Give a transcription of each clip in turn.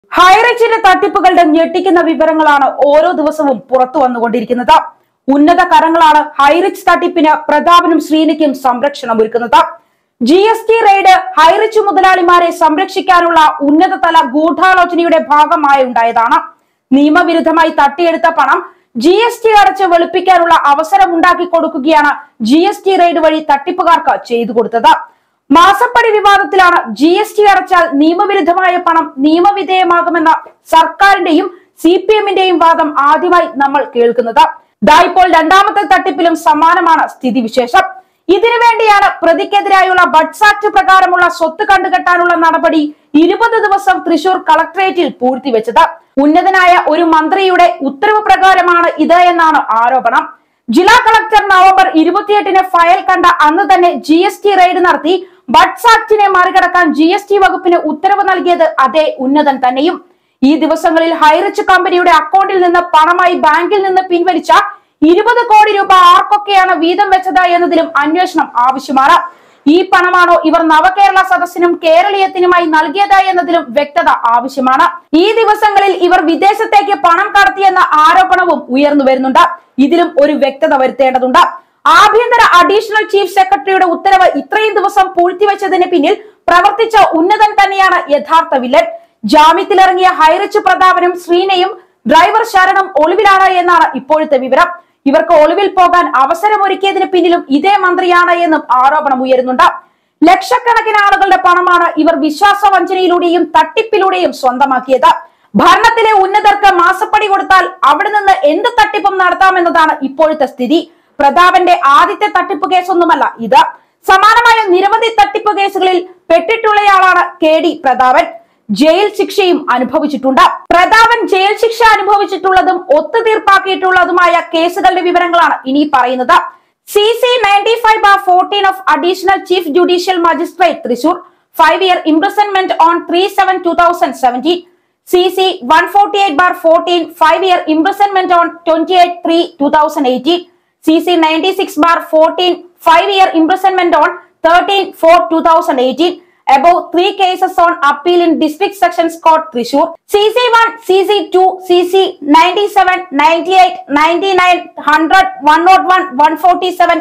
ഹൈറിച്ചിന്റെ തട്ടിപ്പുകളുടെ ഞെട്ടിക്കുന്ന വിവരങ്ങളാണ് ഓരോ ദിവസവും പുറത്തു വന്നുകൊണ്ടിരിക്കുന്നത് ഉന്നത കരങ്ങളാണ് ഹൈറിച്ച് തട്ടിപ്പിന് പ്രതാപനും ശ്രീനിക്കും സംരക്ഷണം ഒരുക്കുന്നത് G S T raid Highrich മുതലാളിമാരെ സംരക്ഷിക്കാനുള്ള ഉന്നതതല ഗൂഢാലോചനയുടെ ഭാഗമായി ഉണ്ടായതാണ് നിയമവിരുദ്ധമായി തട്ടിയെടുത്ത പണം ജി എസ് ടി അടച്ച് വെളുപ്പിക്കാനുള്ള അവസരം ഉണ്ടാക്കി കൊടുക്കുകയാണ് ജി എസ് ടി റെയ്ഡ് വഴി തട്ടിപ്പുകാർക്ക് ചെയ്തു കൊടുത്തത് മാസപ്പടി വിവാദത്തിലാണ് ജി എസ് ടി അടച്ചാൽ നിയമവിരുദ്ധമായ പണം നിയമവിധേയമാകുമെന്ന സർക്കാരിന്റെയും സി പി എമ്മിന്റെയും വാദം ആദ്യമായി നമ്മൾ കേൾക്കുന്നത് ദാ ഇപ്പോൾ രണ്ടാമത്തെ തട്ടിപ്പിലും സമാനമാണ് സ്ഥിതിവിശേഷം ഇതിനു വേണ്ടിയാണ് പ്രതിക്കെതിരായുള്ള ബഡ്സ് ആക്ട് പ്രകാരമുള്ള സ്വത്ത് കണ്ടുകെട്ടാനുള്ള നടപടി ഇരുപത് ദിവസം തൃശൂർ കളക്ടറേറ്റിൽ പൂഴ്ത്തിവെച്ചത് ഉന്നതനായ ഒരു മന്ത്രിയുടെ ഉത്തരവ് പ്രകാരമാണ് ഇത് എന്നാണ് ആരോപണം ജില്ലാ കളക്ടർ നവംബർ ഇരുപത്തിയെട്ടിന് ഫയൽ കണ്ട അന്ന് തന്നെ ജി എസ് ടി റെയ്ഡ് നടത്തി ബഡ്സ് ആക്ടിനെ മറികടക്കാൻ ജി എസ് ടി വകുപ്പിന് ഉത്തരവ് നൽകിയത് അതേ ഉന്നതൻ തന്നെയും ഈ ദിവസങ്ങളിൽ ഹൈറിച്ച് കമ്പനിയുടെ അക്കൗണ്ടിൽ നിന്ന് പണമായി ബാങ്കിൽ നിന്ന് പിൻവലിച്ച ഇരുപത് കോടി രൂപ ആർക്കൊക്കെയാണ് വീതം വെച്ചത് എന്നതിലും അന്വേഷണം ആവശ്യമാണ് ഈ പണമാണോ ഇവർ നവകേരള സദസ്സിനും കേരളീയത്തിനുമായി നൽകിയത് എന്നതിലും വ്യക്തത ആവശ്യമാണ് ഈ ദിവസങ്ങളിൽ ഇവർ വിദേശത്തേക്ക് പണം കടത്തിയെന്ന ആരോപണവും ഉയർന്നു വരുന്നുണ്ട് ഇതിലും ഒരു വ്യക്തത വരുത്തേണ്ടതുണ്ട് ആഭ്യന്തര അഡീഷണൽ ചീഫ് സെക്രട്ടറിയുടെ ഉത്തരവ് ഇത്രയും ദിവസം പൂഴ്ത്തിവെച്ചതിന് പിന്നിൽ പ്രവർത്തിച്ച ഉന്നതൻ തന്നെയാണ് യഥാർത്ഥ വില്ലൻ ജാമ്യത്തിലിറങ്ങിയ ഹൈറിച്ച് പ്രതാപനും ശ്രീനയും ഡ്രൈവർ ശരണം ഒളിവിലാണ് എന്നാണ് ഇപ്പോഴത്തെ വിവരം ഇവർക്ക് ഒളിവിൽ പോകാൻ അവസരമൊരുക്കിയതിന് പിന്നിലും ഇതേ മന്ത്രിയാണ് എന്നും ആരോപണം ഉയരുന്നുണ്ട് ലക്ഷക്കണക്കിന് ആളുകളുടെ പണമാണ് ഇവർ വിശ്വാസവഞ്ചനയിലൂടെയും തട്ടിപ്പിലൂടെയും സ്വന്തമാക്കിയത് ഭരണത്തിലെ ഉന്നതർക്ക് മാസപ്പടി കൊടുത്താൽ അവിടെ നിന്ന് എന്ത് തട്ടിപ്പും നടത്താമെന്നതാണ് ഇപ്പോഴത്തെ സ്ഥിതി പ്രതാപന്റെ ആദ്യത്തെ തട്ടിപ്പ് കേസൊന്നുമല്ല ഇത് സമാനമായ നിരവധി തട്ടിപ്പ് കേസുകളിൽ പെട്ടിട്ടുള്ളയാളാണ് കെ ഡി പ്രതാപൻ ജയിൽ ശിക്ഷയും അനുഭവിച്ചിട്ടുണ്ട് പ്രതാപൻ ജയിൽ ശിക്ഷ അനുഭവിച്ചിട്ടുള്ളതും ഒത്തുതീർപ്പാക്കിയിട്ടുള്ളതുമായ കേസുകളുടെ വിവരങ്ങളാണ് ഇനി പറയുന്നത് C C ninety five bar fourteen of additional chief judicial magistrate Thrissur five year imprisonment on three seven two thousand seventeen C C one forty eight bar fourteen five year imprisonment on twenty eight three two thousand eighteen C C ninety six bar fourteen five year imprisonment on thirteen four two thousand eighteen above three cases on appeal in district sections court Thrissur. CC1, CC2, CC 97, 98, 99, 100, 101, 147,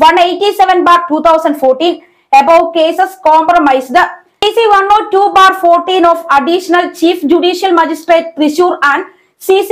187 bar 2014. Above cases compromised. CC 102 bar 14 of additional chief judicial magistrate Thrissur and CC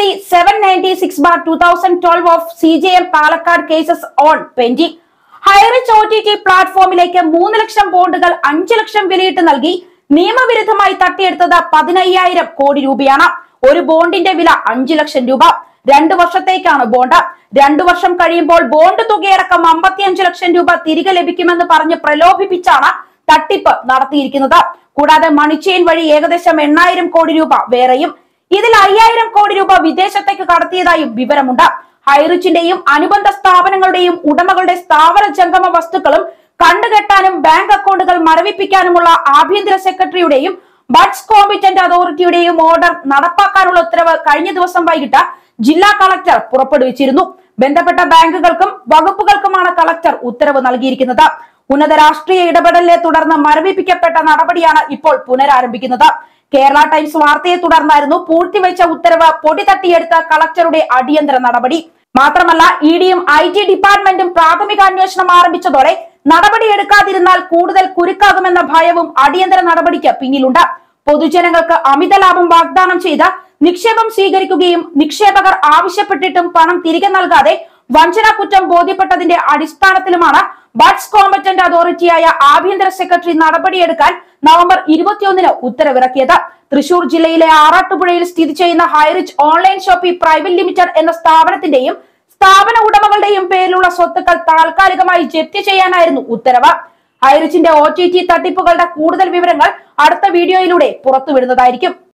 796 bar 2012 of CJM Palakkad cases on pending. Highrich O T T പ്ലാറ്റ്ഫോമിലേക്ക് മൂന്ന് ലക്ഷം ബോണ്ടുകൾ അഞ്ചു ലക്ഷം വിലയിട്ട് നൽകി നിയമവിരുദ്ധമായി തട്ടിയെടുത്തത് പതിനയ്യായിരം കോടി രൂപയാണ് ഒരു ബോണ്ടിന്റെ വില അഞ്ചു ലക്ഷം രൂപ രണ്ടു വർഷത്തേക്കാണ് ബോണ്ട് രണ്ടു വർഷം കഴിയുമ്പോൾ ബോണ്ട് തുകയടക്കം അമ്പത്തിയഞ്ചു ലക്ഷം രൂപ തിരികെ ലഭിക്കുമെന്ന് പറഞ്ഞ് പ്രലോഭിപ്പിച്ചാണ് തട്ടിപ്പ് നടത്തിയിരിക്കുന്നത് കൂടാതെ മണിച്ചെയിൻ വഴി ഏകദേശം എണ്ണായിരം കോടി രൂപ വേറെയും ഇതിൽ അയ്യായിരം കോടി രൂപ വിദേശത്തേക്ക് കടത്തിയതായും വിവരമുണ്ട് ഹൈറിച്ചിന്റെയും അനുബന്ധ സ്ഥാപനങ്ങളുടെയും ഉടമകളുടെ സ്ഥാവര ജംഗമ വസ്തുക്കളും കണ്ടുകെട്ടാനും ബാങ്ക് അക്കൗണ്ടുകൾ മരവിപ്പിക്കാനുമുള്ള ആഭ്യന്തര സെക്രട്ടറിയുടെയും ബഡ്സ് കോമ്പിറ്റന്റ് അതോറിറ്റിയുടെയും ഓർഡർ നടപ്പാക്കാനുള്ള ഉത്തരവ് കഴിഞ്ഞ ദിവസം വൈകിട്ട് ജില്ലാ കളക്ടർ പുറപ്പെടുവിച്ചിരുന്നു ബന്ധപ്പെട്ട ബാങ്കുകൾക്കും വകുപ്പുകൾക്കുമാണ് കളക്ടർ ഉത്തരവ് നൽകിയിരിക്കുന്നത് ഉന്നത രാഷ്ട്രീയ ഇടപെടലിനെ തുടർന്ന് മരവിപ്പിക്കപ്പെട്ട നടപടിയാണ് ഇപ്പോൾ പുനരാരംഭിക്കുന്നത് കേരള ടൈംസ് വാർത്തയെ തുടർന്നായിരുന്നു പൂഴ്ത്തിവെച്ച ഉത്തരവ് പൊടി തട്ടിയെടുത്ത കളക്ടറുടെ അടിയന്തര നടപടി മാത്രമല്ല ഇ ഡിയും ഐ ടി ഡിപ്പാർട്ട്മെന്റും പ്രാഥമിക അന്വേഷണം ആരംഭിച്ചതോടെ നടപടി എടുക്കാതിരുന്നാൽ കൂടുതൽ കുരുക്കാകുമെന്ന ഭയവും അടിയന്തര നടപടിക്ക് പിന്നിലുണ്ട് പൊതുജനങ്ങൾക്ക് അമിത ലാഭം വാഗ്ദാനം ചെയ്ത് നിക്ഷേപം സ്വീകരിക്കുകയും നിക്ഷേപകർ ആവശ്യപ്പെട്ടിട്ടും പണം തിരികെ നൽകാതെ വഞ്ചന കുറ്റം ബോധ്യപ്പെട്ടതിന്റെ അടിസ്ഥാനത്തിലുമാണ് ബഡ്സ് കോമ്പറ്റന്റ് അതോറിറ്റിയായ ആഭ്യന്തര സെക്രട്ടറി നടപടിയെടുക്കാൻ നവംബർ ഇരുപത്തിയൊന്നിന് ഉത്തരവിറക്കിയത് തൃശൂർ ജില്ലയിലെ ആറാട്ടുപുഴയിൽ സ്ഥിതി ചെയ്യുന്ന Highrich online shoppy private limited എന്ന സ്ഥാപനത്തിന്റെയും സ്ഥാപന ഉടമകളുടെയും പേരിലുള്ള സ്വത്തുക്കൾ താൽക്കാലികമായി ജപ്തി ചെയ്യാനായിരുന്നു ഉത്തരവ് ഹൈറിച്ചിന്റെ ഒ ടി ടി തട്ടിപ്പുകളുടെ കൂടുതൽ വിവരങ്ങൾ അടുത്ത വീഡിയോയിലൂടെ പുറത്തുവിടുന്നതായിരിക്കും